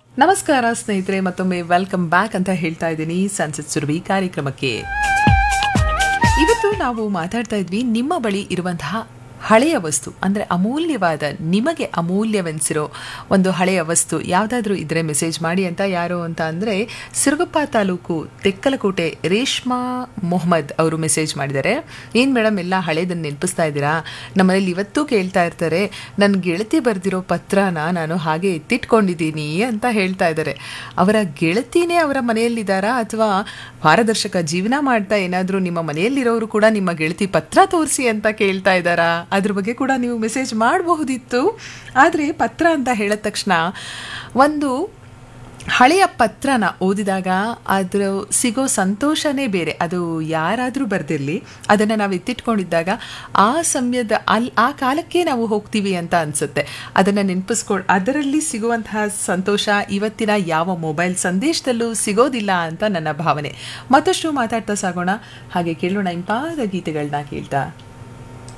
ನಮಸ್ಕಾರ ಸ್ನೇಹಿತರೆ ಮತ್ತೊಮ್ಮೆ ವೆಲ್ಕಮ್ ಬ್ಯಾಕ್ ಅಂತ ಹೇಳ್ತಾ ಇದ್ದೀನಿ ಸಂಸತ್ ಸುರಭಿ ಕಾರ್ಯಕ್ರಮಕ್ಕೆ ಇವತ್ತು ನಾವು ಮಾತಾಡ್ತಾ ಇದ್ವಿ ನಿಮ್ಮ ಬಳಿ ಇರುವಂತಹ ಹಳೆಯ ವಸ್ತು ಅಂದರೆ ಅಮೂಲ್ಯವಾದ ನಿಮಗೆ ಅಮೂಲ್ಯವೆನಿಸಿರೋ ಒಂದು ಹಳೆಯ ವಸ್ತು ಯಾವುದಾದ್ರೂ ಇದ್ರೆ ಮೆಸೇಜ್ ಮಾಡಿ ಅಂತ ಯಾರು ಅಂತ ಅಂದರೆ ಸಿರುಗಪ್ಪ ತಾಲೂಕು ತೆಕ್ಕಲಕೋಟೆ ರೇಷ್ಮಾ ಮೊಹಮ್ಮದ್ ಅವರು ಮೆಸೇಜ್ ಮಾಡಿದ್ದಾರೆ ಏನು ಮೇಡಮ್ ಎಲ್ಲ ಹಳೇದನ್ನು ನೆನಪಿಸ್ತಾ ಇದ್ದೀರಾ ನಮ್ಮನೇಲಿ ಇವತ್ತೂ ಕೇಳ್ತಾ ಇರ್ತಾರೆ ನನ್ನ ಗೆಳತಿ ಬರೆದಿರೋ ಪತ್ರನ ನಾನು ಹಾಗೆ ಎತ್ತಿಟ್ಕೊಂಡಿದ್ದೀನಿ ಅಂತ ಹೇಳ್ತಾ ಇದ್ದಾರೆ ಅವರ ಗೆಳತಿನೇ ಅವರ ಮನೆಯಲ್ಲಿದ್ದಾರಾ ಅಥವಾ ಪಾರದರ್ಶಕ ಜೀವನ ಮಾಡ್ತಾ ಏನಾದರೂ ನಿಮ್ಮ ಮನೆಯಲ್ಲಿರೋರು ಕೂಡ ನಿಮ್ಮ ಗೆಳತಿ ಪತ್ರ ತೋರಿಸಿ ಅಂತ ಕೇಳ್ತಾ ಇದ್ದಾರಾ ಅದ್ರ ಬಗ್ಗೆ ಕೂಡ ನೀವು ಮೆಸೇಜ್ ಮಾಡಬಹುದಿತ್ತು ಆದರೆ ಪತ್ರ ಅಂತ ಹೇಳಿದ ತಕ್ಷಣ ಒಂದು ಹಳೆಯ ಪತ್ರನ ಓದಿದಾಗ ಅದ್ರ ಸಿಗೋ ಸಂತೋಷನೇ ಬೇರೆ ಅದು ಯಾರಾದರೂ ಬರೆದಿರಲಿ ಅದನ್ನು ನಾವು ಎತ್ತಿಟ್ಕೊಂಡಿದ್ದಾಗ ಆ ಸಮಯದ ಅಲ್ಲಿ ಆ ಕಾಲಕ್ಕೆ ನಾವು ಹೋಗ್ತೀವಿ ಅಂತ ಅನಿಸುತ್ತೆ ಅದನ್ನು ನೆನಪಿಸ್ಕೊಂಡು ಅದರಲ್ಲಿ ಸಿಗುವಂತಹ ಸಂತೋಷ ಇವತ್ತಿನ ಯಾವ ಮೊಬೈಲ್ ಸಂದೇಶದಲ್ಲೂ ಸಿಗೋದಿಲ್ಲ ಅಂತ ನನ್ನ ಭಾವನೆ ಮತ್ತಷ್ಟು ಮಾತಾಡ್ತಾ ಸಾಗೋಣ ಹಾಗೆ ಕೇಳೋಣ ಇಂಪಾದ ಗೀತೆಗಳನ್ನ ಕೇಳ್ತಾ